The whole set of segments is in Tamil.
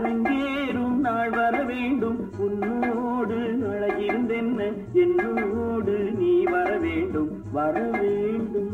அரங்கேறும் நாள் வர வேண்டும் உன்னோடு அழகிருந்தென்ன என்னோடு நீ வர வேண்டும் வர வேண்டும்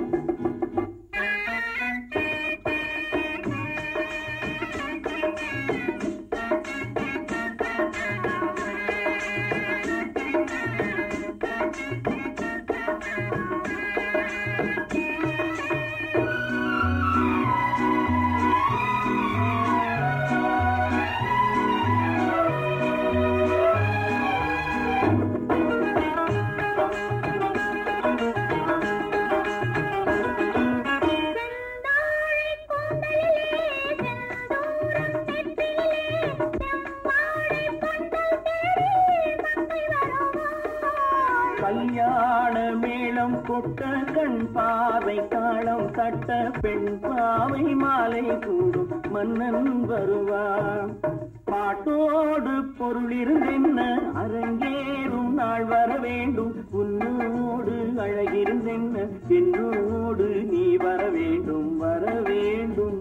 கல்யாண மேளம் கொட்ட கண் பாவை காலம் தட்ட பெண் பாவை மாலை கூடும் மன்னன் வருவான் பாட்டோடு பொருள் இருந்தென்ன அரங்கேறும் நாள் வர வேண்டும் உன்னோடு அழகிருந்தென்ன என்னோடு நீ வர வேண்டும் வர வேண்டும்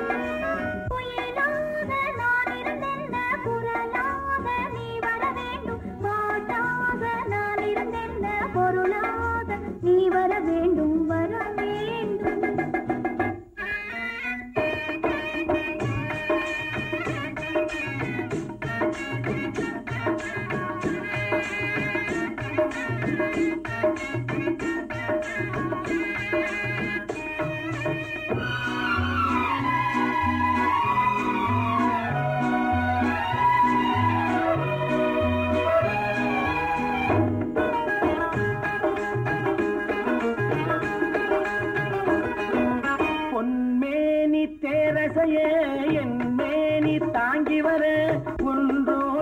புயலாக நான் இருந்தென்ன குரலாக நீ வர வேண்டும் பாட்டாக நான் இருந்தென்ன பொருளாக நீ வர வேண்டும் வர வேண்டும் பொன்மேனி தேரசைய என் மேனி தாங்கி வர ஒன்றோ